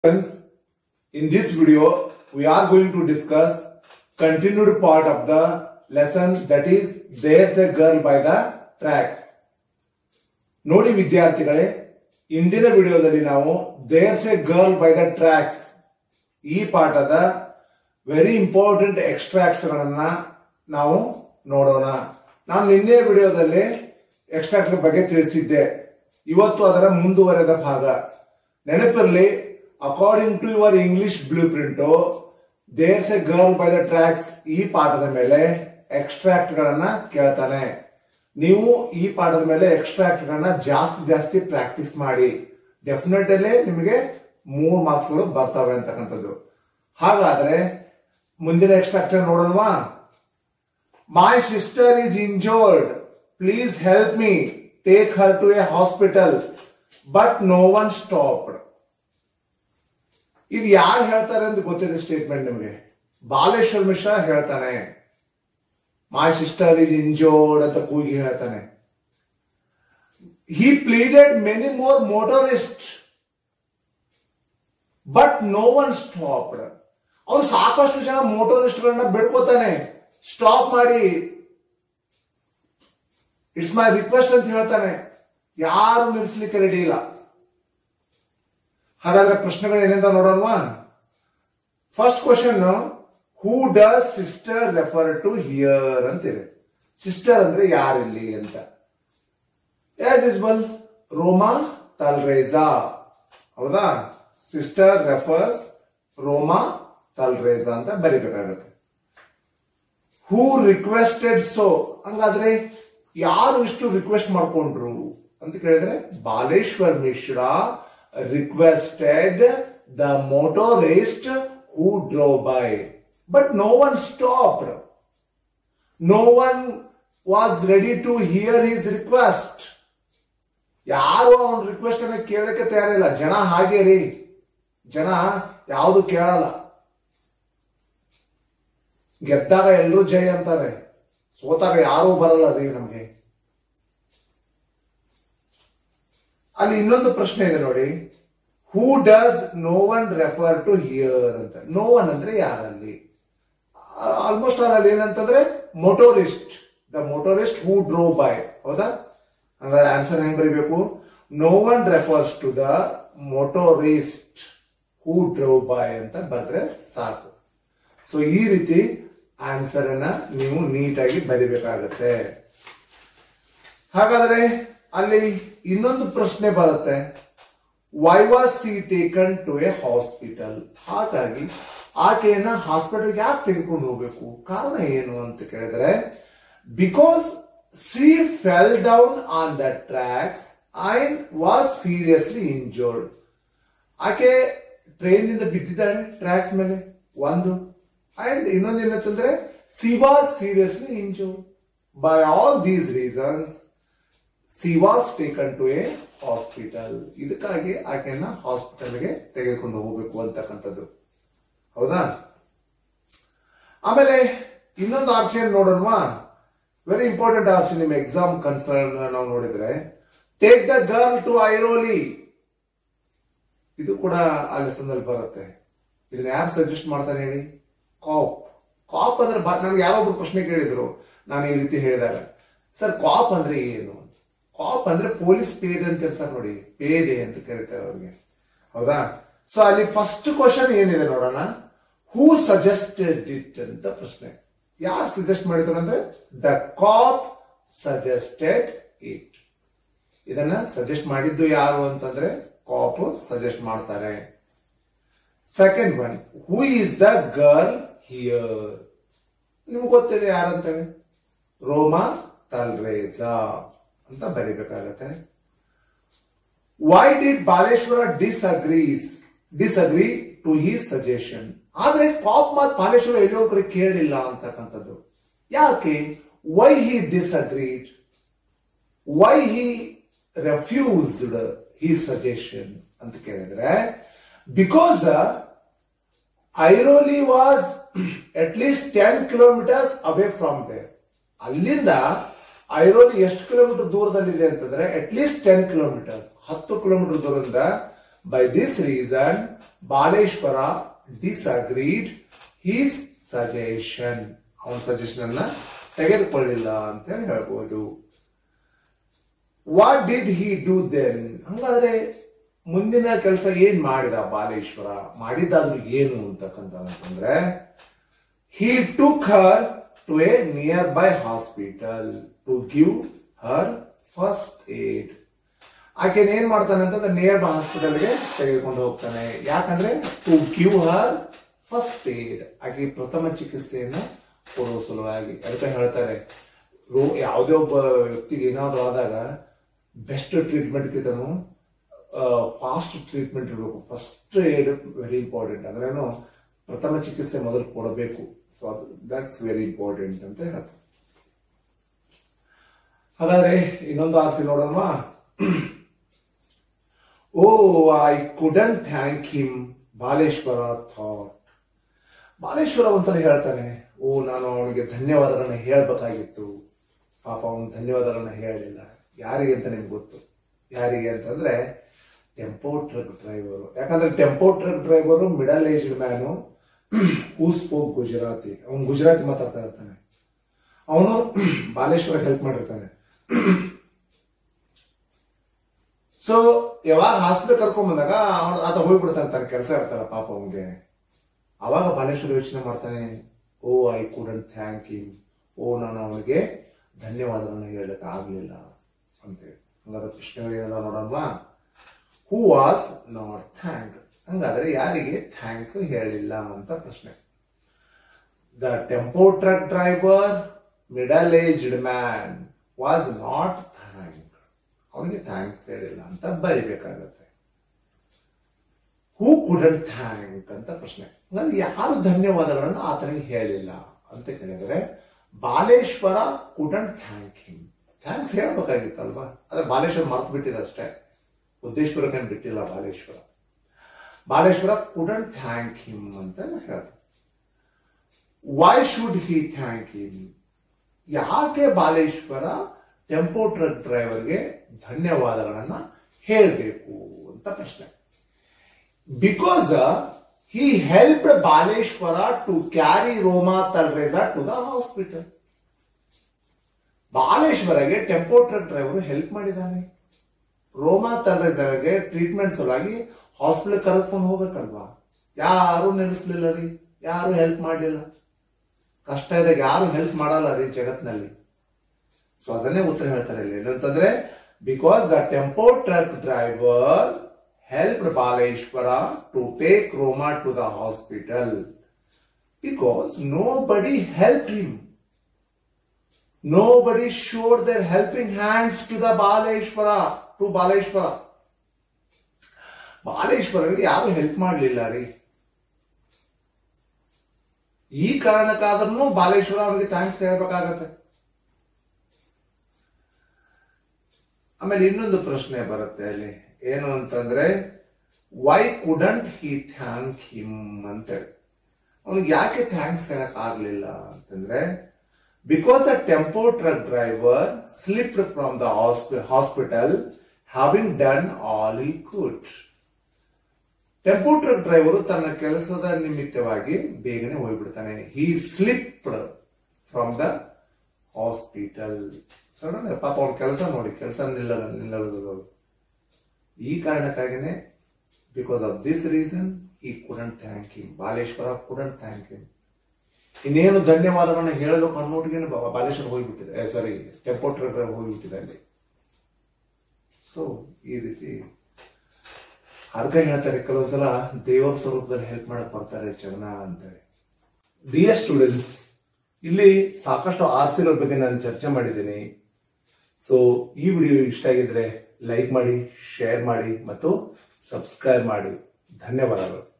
Friends, in this video, we are going to discuss continued part of the lesson that is There's a Girl by the Tracks. ನೋಡಿ ವಿದ್ಯಾರ್ಥಿಗಳೇ ಇಂದಿನ ವಿಡಿಯೋದಲ್ಲಿ ನಾವು there's a girl by the tracks ಈ ಪಾಠದ very important extracts ಗಳನ್ನ ನಾವು ನೋಡೋಣ ನಾನು ನಿನ್ನೆ ವಿಡಿಯೋದಲ್ಲಿ ಎಕ್ಸ್ಟ್ರಾಕ್ಟ್ ಬಗ್ಗೆ ತಿಳಿಸಿದ್ದೆ ಇವತ್ತು ಅದರ ಮುಂದುವರೆದ ಭಾಗ ನೆನಪಿರಲಿ according to your English blueprint there's a girl by the tracks ಈ ಪಾಠದ ಮೇಲೆ ಎಕ್ಸ್ಟ್ರಾಕ್ಟ್ ಗಳನ್ನ ಕೇಳ್ತಾನೆ ನೀವು ಈ ಪಾಠದ ಮೇಲೆ ಎಕ್ಸ್ಟ್ರಾಕ್ಟ್ ಗಳನ್ನ ಜಾಸ್ತಿ ಜಾಸ್ತಿ ಪ್ರಾಕ್ಟೀಸ್ ಮಾಡಿ ಡೆಫಿನೆಟ್ ಅಲ್ಲಿ ನಿಮಗೆ ಮೂರ್ ಮಾರ್ಕ್ಸ್ ಗಳು ಬರ್ತವೆ ಅಂತಕ್ಕಂಥದ್ದು ಹಾಗಾದ್ರೆ ಮುಂದಿನ ಎಕ್ಸ್ಟ್ರಾಕ್ಟ್ ನೋಡೋಣವಾ my sister is injured please help me take her to a hospital but no one stopped ಇದು ಯಾರು ಹೇಳ್ತಾರೆ ಅಂತ ಗೊತ್ತಿದೆ ಸ್ಟೇಟ್ಮೆಂಟ್ ನಿಮಗೆ ಬಾಲೇಶ್ವರ್ ಮಿಶ್ರಾ ಹೇಳ್ತಾನೆ ಮೈ ಸಿಸ್ಟರ್ ಇಸ್ ಇಂಜೋರ್ಡ್ ಅಂತ ಕೂಗಿ ಹೇಳ್ತಾನೆ he pleaded many more motorist but no one stopped ಅವನು ಸಾಕಷ್ಟು ಜನ ಮೋಟರಿಸ್ಟ್ ಗಳನ್ನ ಬೇಡ್ಕೋತಾನೆ ಸ್ಟಾಪ್ ಮಾಡಿ ಇಟ್ಸ್ ಮೈ ರಿಕ್ವೆಸ್ಟ್ ಅಂತ ಹೇಳ್ತಾನೆ ಯಾರು ನಿಲ್ಲಿಸ್ಲಿಕ್ಕೆ ರೆಡಿ ಇಲ್ಲ ಹಾಗಾದ್ರೆ ಪ್ರಶ್ನೆಗಳು ಏನಿಂದ ನೋಡೋಣವಾ first question who does sister refer to here ಅಂತಿದೆ ಸಿಸ್ಟರ್ ಅಂದ್ರೆ ಯಾರಿಲ್ಲಿ ಅಂತ ಆಸ್ ಇಸ್ಬಲ್ ರೋಮಾ ತಲ್ರೇಜಾ ಹೌದಾ ಸಿಸ್ಟರ್ ರೆಫರ್ಸ್ ರೋಮಾ ತಲ್ರೇಜಾ ಅಂತ ಬರಿಬೇಕಾಗತ್ತೆ ಹೂ ರಿಕ್ವೆಸ್ಟೆಡ್ ಸೋ ಹಂಗಾದ್ರೆ ಯಾರು ಇಷ್ಟು ರಿಕ್ವೆಸ್ಟ್ ಮಾಡ್ಕೊಂಡ್ರು ಅಂತ ಕೇಳಿದ್ರೆ Baleshwar Mishra requested the motorist who drove by but no one stopped no one was ready to hear his request ಯಾರು ಅವನ ರಿಕ್ವೆಸ್ಟ್ ಅನ್ನ ಕೇಳಕ್ಕೆ ತಯಾರಿಲ್ಲ ಜನ ಹಾಗೆ ರೀ ಜನ ಯಾವುದು ಕೇಳಲ್ಲ ಗೆದ್ದಾಗ ಎಲ್ಲರೂ ಜೈ ಅಂತಾರೆ ಸೋತಾಗ ಯಾರೂ ಬರಲ್ಲ ರೀ ನಮ್ಗೆ ಅಲ್ಲಿ ಇನ್ನೊಂದು ಪ್ರಶ್ನೆ ಇದೆ ನೋಡಿ who does no one refer to here ಅಂತ ನೋ ಒನ್ ಅಂದ್ರೆ ಯಾರಲ್ಲಿ ಆಲ್ಮೋಸ್ಟ್ ಅಲ್ಲಿ ಏನಂತಂದ್ರೆ ಮೋಟೋರಿಸ್ಟ್ the motorist who drove by ಹೌದಾ ಹಂಗಾದ್ರೆ ಆನ್ಸರ್ ಹೆಂಗ್ ಬರೀಬೇಕು no one refers to the motorist who drove by ಅಂತ ಬರೆದ್ರೆ ಸಾಕು ಸೊ ಈ ರೀತಿ ಆನ್ಸರ್ ಅನ್ನ ನೀವು ನೀಟಾಗಿ ಬರಿಬೇಕಾಗತ್ತೆ ಹಾಗಾದ್ರೆ ಅಲ್ಲಿ ಇನ್ನೊಂದು ಪ್ರಶ್ನೆ ಬರುತ್ತೆ why was she taken to a hospital ಹಾಗಾಗಿ ಆಕೆಯನ್ನ ಹಾಸ್ಪಿಟಲ್ ಯಾಕೆ ತೆಗೆದುಕೊಂಡು ಹೋಗ್ಬೇಕು ಕಾರಣ ಏನು ಅಂತ ಕೇಳಿದ್ರೆ because she fell down on the tracks and was seriously injured ಆಕೆ ಟ್ರೈನ್ ನಿಂದ ಬಿದ್ದಿದ್ದಾಳೆ ಟ್ರ್ಯಾಕ್ಸ್ ಮೇಲೆ ಒಂದು ಅಂಡ್ ಇನ್ನೊಂದು ಏನಂತಂದ್ರೆ she was seriously injured by all these reasons she was taken to a hospital ಇದಕ್ಕಾಗಿ ಆಕೆಯನ್ನ ಹಾಸ್ಪಿಟಲ್ಗೆ ತೆಗೆದುಕೊಂಡು ಹೋಗಬೇಕು ಅಂತಕ್ಕಂಥದ್ದು ಹೌದಾ ಆಮೇಲೆ ಇನ್ನೊಂದು ಆಪ್ಷನ್ ನೋಡೋಣವಾ ವೆರಿ ಇಂಪಾರ್ಟೆಂಟ್ ಆಪ್ಷನ್ ನಿಮ್ಮ ಎಕ್ಸಾಮ್ ಕನ್ಸರ್ನ್ ನಾವು ನೋಡಿದ್ರೆ take the girl to Airoli ಇದು ಕೂಡ ಆ ಲೆಸನ್ ಅಲ್ಲಿ ಬರುತ್ತೆ ಇದನ್ನ ಯಾರು ಸಜೆಸ್ಟ್ ಮಾಡ್ತಾನೆ ಹೇಳಿ ಕಾಪ್ ಕಾಪ್ ಅಂದ್ರೆ ನನಗೆ ಯಾರೊಬ್ರು ಪ್ರಶ್ನೆ ಕೇಳಿದ್ರು ನಾನು ಈ ರೀತಿ ಹೇಳಿದಾಗ ಸರ್ ಕಾಪ್ ಅಂದ್ರೆ ಏನು ಕಾಪ್ ಅಂದ್ರೆ ಪೊಲೀಸ್ ಪೇದೆ ಅಂತ ಇರ್ತಾರೆ ನೋಡಿ ಪೇದೆ ಅಂತ ಕರೀತಾರೆ ಅವ್ರಿಗೆ ಹೌದಾ ಸೊ ಅಲ್ಲಿ ಫಸ್ಟ್ ಕ್ವಶನ್ ಏನಿದೆ ನೋಡೋಣ ಹೂ ಸಜೆಸ್ಟೆಡ್ ಇಟ್ ಅಂತ ಪ್ರಶ್ನೆ ಯಾರು ಸಜೆಸ್ಟ್ ಮಾಡಿದ್ರು ಅಂದ್ರೆ ದ ಕಾಪ್ ಸಜೆಸ್ಟೆಡ್ ಇಟ್ ಇದನ್ನ ಸಜೆಸ್ಟ್ ಮಾಡಿದ್ದು ಯಾರು ಅಂತಂದ್ರೆ ಕಾಪ್ ಸಜೆಸ್ಟ್ ಮಾಡ್ತಾರೆ second one who is the girl here ನಿಮ್ಗೆ ಗೊತ್ತಿದೆ ಯಾರಂತೇಳಿ ರೋಮಾ ತಲ್ರೇಜಾ ಅಂತ ಬರಿಬೇಕಾಗತ್ತೆ why did Baleshwar disagrees disagree to his suggestion ಆದ್ರೆ ಕಾಪ್ ಮಾತ್ ಬಾಲೇಶ್ವರ ಎಲ್ಲೋ ಕಡೆ ಕೇಳಿಲ್ಲ ಅಂತಕ್ಕಂಥದ್ದು ಯಾಕೆ why he disagreed why he refused he suggestion ಅಂತ ಕೇಳಿದ್ರೆ because Airoli was at least ten kilometres away from there ಅಲ್ಲಿಂದ ಐರೋಲಿ ಎಷ್ಟು ಕಿಲೋಮೀಟರ್ ದೂರದಲ್ಲಿದೆ ಅಂತಂದ್ರೆ ಅಟ್ ಲೀಸ್ಟ್ ಟೆನ್ ಕಿಲೋಮೀಟರ್ ಹತ್ತು ಕಿಲೋಮೀಟರ್ ದೂರದಿಂದ by this reason Baleshwar disagreed his suggestion ಅವನ ಸಜೆಷನ್ ಅನ್ನ ತೆಗೆದುಕೊಳ್ಳಿಲ್ಲ ಅಂತ ಹೇಳಿ ಹೇಳ್ಬೋದು what did he do then ಹಂಗಾದ್ರೆ ಮುಂದಿನ ಕೆಲಸ ಏನ್ ಮಾಡಿದ ಬಾಲೇಶ್ವರ ಮಾಡಿದ್ದಾದ್ರೂ ಏನು ಅಂತಕ್ಕಂತಂದ್ರೆ he took her to a nearby hospital to give her first aid ಆಕೆ ಏನ್ ಮಾಡ್ತಾನೆ ಅಂತಂದ್ರೆ ನಿಯರ್ ಬೈ ಹಾಸ್ಪಿಟಲ್ಗೆ ತೆಗೆದುಕೊಂಡು ಹೋಗ್ತಾನೆ ಯಾಕಂದ್ರೆ to give her first aid ಆಕೆ ಪ್ರಥಮ ಚಿಕಿತ್ಸೆಯನ್ನು ಕೊಡುವ ಸಲುವಾಗಿ ಅದಕ್ಕೆ ಹೇಳ್ತಾರೆ ರೋ ಯಾವುದೇ ಒಬ್ಬ ವ್ಯಕ್ತಿಗೆ ಏನಾದರೂ ಆದಾಗ ಬೆಸ್ಟ್ ಟ್ರೀಟ್ಮೆಂಟ್ ಕಿಂತನೂ ಫಾಸ್ಟ್ ಟ್ರೀಟ್ಮೆಂಟ್ ಇರಬೇಕು ಫಸ್ಟ್ ಏಡ್ ವೆರಿ ಇಂಪಾರ್ಟೆಂಟ್ ಅಂದ್ರೇನು ಪ್ರಥಮ ಚಿಕಿತ್ಸೆ ಮೊದಲು ಕೊಡಬೇಕು ಸೊ ಅದು ದಟ್ಸ್ ವೆರಿ ಇಂಪಾರ್ಟೆಂಟ್ ಅಂತ ಹೇಳ್ತಾರೆ ಹಾಗಾದ್ರೆ ಇನ್ನೊಂದು ಆಸೆ ನೋಡೋಣ oh I couldn't thank him Baleshwar thought Baleshwar ಒಂದ್ಸಲ ಹೇಳ್ತಾನೆ ಓ ನಾನು ಅವನಿಗೆ ಧನ್ಯವಾದಗಳನ್ನ ಹೇಳ್ಬೇಕಾಗಿತ್ತು ಪಾಪ ಅವನು ಧನ್ಯವಾದಗಳನ್ನ ಹೇಳಲಿಲ್ಲ ಯಾರಿಗೆ ಅಂತ ನಿಮ್ಗೆ ಗೊತ್ತು ಯಾರಿಗೆ ಅಂತಂದ್ರೆ ಟೆಂಪೋ ಟ್ರಕ್ ಡ್ರೈವರು ಯಾಕಂದ್ರೆ tempo truck driver middle aged man who spoke Gujarati ಅವನು ಗುಜರಾತಿ ಮಾತಾಡ್ತಾ ಇರ್ತಾನೆ ಅವನು ಬಾಲೇಶ್ವರ ಹೆಲ್ಪ್ ಮಾಡಿರ್ತಾನೆ ಸೊ ಯಾವಾಗ ಹಾಸ್ಪಿಟಲ್ ಕರ್ಕೊಂಡ್ ಬಂದಾಗ ಅವನು ಆತ ಹೋಗ್ಬಿಡ್ತಾನೆ ತನ್ನ ಕೆಲಸ ಇರ್ತಾರ ಪಾಪ ಅವನಿಗೆ ಅವಾಗ ಬಾಲೇಶ್ವರ ಯೋಚನೆ ಮಾಡ್ತಾನೆ oh I couldn't thank you oh ನಾನು ಅವನಿಗೆ ಧನ್ಯವಾದಗಳನ್ನ ಹೇಳಕ್ ಆಗ್ಲಿಲ್ಲ ಅಂತೇಳಿ ಹಂಗಾದ್ರೆ ಪ್ರಶ್ನೆ ಏನಲ್ಲ ನೋಡಲ್ವಾ ಹೂ ವಾಸ್ ನಾಟ್ ಥ್ಯಾಂಕ್ ಹಂಗಾದ್ರೆ ಯಾರಿಗೆ ಥ್ಯಾಂಕ್ಸ್ ಹೇಳಿಲ್ಲ ಅಂತ ಪ್ರಶ್ನೆ the tempo truck driver middle aged man was not thank ಅವನಿಗೆ ಥ್ಯಾಂಕ್ಸ್ ಹೇಳಿಲ್ಲ ಅಂತ ಬರಿಬೇಕಾಗತ್ತೆ ಹೂ ಕುಡಂಟ್ ಥ್ಯಾಂಕ್ ಅಂತ ಪ್ರಶ್ನೆ ಹಂಗಂದ್ರೆ ಯಾರು ಧನ್ಯವಾದಗಳನ್ನು ಆತನಿಗೆ ಹೇಳಿಲ್ಲ ಅಂತ ಕೇಳಿದರೆ Baleshwar couldn't thank him thanks ಹೇಳ್ಬೇಕಾಗಿತ್ತಲ್ವಾ ಅದೇ ಬಾಲೇಶ್ವರ ಮರ್ತು ಬಿಟ್ಟಿದೆ ಅಷ್ಟೇ ಉದ್ದೇಶ್ವರಕ್ಕೆ ಬಿಟ್ಟಿಲ್ಲ Baleshwar Baleshwar couldn't thank him ಅಂತ ಹೇಳ್ತಾರೆ why should he thank him ಯಾಕೆ ಬಾಲೇಶ್ವರ ಟೆಂಪೋ ಟ್ರಕ್ ಡ್ರೈವರ್ಗೆ ಧನ್ಯವಾದಗಳನ್ನ ಹೇಳಬೇಕು ಅಂತ ಪ್ರಶ್ನೆ because he help Baleshwar to carry Roma Talreja to the hospital ಬಾಲೇಶ್ವರಗೆ ಟೆಂಪೋ ಟ್ರಕ್ ಡ್ರೈವರ್ ಹೆಲ್ಪ್ ಮಾಡಿದ್ದಾನೆ ರೋಮಾ ತಲ್ರೇಜರ್ಗೆ ಟ್ರೀಟ್ಮೆಂಟ್ ಸಲುವಾಗಿ ಹಾಸ್ಪಿಟಲ್ ಕರೆದುಕೊಂಡು ಹೋಗ್ಬೇಕಲ್ವಾ ಯಾರು ನಿಲ್ಲಿಸ್ಲಿಲ್ಲ ರೀ ಯಾರು ಹೆಲ್ಪ್ ಮಾಡಲಿಲ್ಲ ಕಷ್ಟ ಇದ್ದಾಗ ಯಾರು ಹೆಲ್ಪ್ ಮಾಡಲ್ಲ ರೀ ಜಗತ್ನಲ್ಲಿ ಸೊ ಅದನ್ನೇ ಉತ್ತರ ಹೇಳ್ತಾರೆ ಇಲ್ಲಿ ಏನಂತಂದ್ರೆ because the tempo truck driver help Baleshwar to take Roma to the hospital because nobody help him nobody showed their helping hands to the Baleshwar to Baleshwar ಬಾಲೇಶ್ವರರಿಗೆ ಯಾರು ಹೆಲ್ಪ್ ಮಾಡಲಿಲ್ಲ ರೀ ಈ ಕಾರಣಕ್ಕಾದ್ರೂ ಬಾಲೇಶ್ವರ ಅವರಿಗೆ ಥ್ಯಾಂಕ್ಸ್ ಹೇಳ್ಬೇಕಾಗತ್ತೆ ಆಮೇಲೆ ಇನ್ನೊಂದು ಪ್ರಶ್ನೆ ಬರುತ್ತೆ ಅಲ್ಲಿ ಏನು ಅಂತಂದ್ರೆ why couldn't he thank him ಅಂತೇಳಿ ಅವನಿಗೆ ಯಾಕೆ ಥ್ಯಾಂಕ್ಸ್ ಹೇಳಕ್ ಆಗ್ಲಿಲ್ಲ ಅಂತಂದ್ರೆ because the tempo truck driver slipped from the hospital having done all ಈ ಕುಡ್ ಟೆಂಪೋ ಟ್ರಕ್ ಡ್ರೈವರು ತನ್ನ ಕೆಲಸದ ನಿಮಿತ್ತವಾಗಿ ಬೇಗನೆ ಹೋಗ್ಬಿಡ್ತಾನೆ he slipped from the hospital sudden ಪಾಪ ಅವ್ನ ಕೆಲಸ ನೋಡಿ ಕೆಲಸ ನಿಲ್ಲ ನಿಲ್ಲದು ಈ ಕಾರಣಕ್ಕಾಗಿನೇ ಬಿಕಾಸ್ ಆಫ್ ದಿಸ್ ರೀಸನ್ ಈ couldn't thank him Baleshwar couldn't thank him ಇನ್ನೇನು ಧನ್ಯವಾದಗಳನ್ನ ಹೇಳಬೇಕು ಅನ್ನೋಟಿಗೆ ಬಾಲೇಶ್ವರ ಹೋಗ್ಬಿಟ್ಟಿದೆ ಸಾರಿ ಟೆಂಪೋ ಟ್ರಕ್ ಡ್ರೈವರ್ ಹೋಗ್ಬಿಟ್ಟಿದೆ ಅಲ್ಲಿ ಸೊ ಈ ರೀತಿ ಅದಕ್ಕೆ ಹೇಳ್ತಾರೆ ಕೆಲವೊಂದ್ಸಲ ದೇವರ ಸ್ವರೂಪದಲ್ಲಿ ಹೆಲ್ಪ್ ಮಾಡಕ್ ಬರ್ತಾರೆ ಜನ ಅಂತೇಳಿ ಡಿಯರ್ ಸ್ಟೂಡೆಂಟ್ಸ್ ಇಲ್ಲಿ ಸಾಕಷ್ಟು ಆರ್ಸಿಗಳ ಬಗ್ಗೆ ನಾನು ಚರ್ಚೆ ಮಾಡಿದ್ದೀನಿ ಸೊ ಈ ವಿಡಿಯೋ ಇಷ್ಟ ಆಗಿದ್ರೆ ಲೈಕ್ ಮಾಡಿ ಶೇರ್ ಮಾಡಿ ಮತ್ತು ಸಬ್ಸ್ಕ್ರೈಬ್ ಮಾಡಿ ಧನ್ಯವಾದಗಳು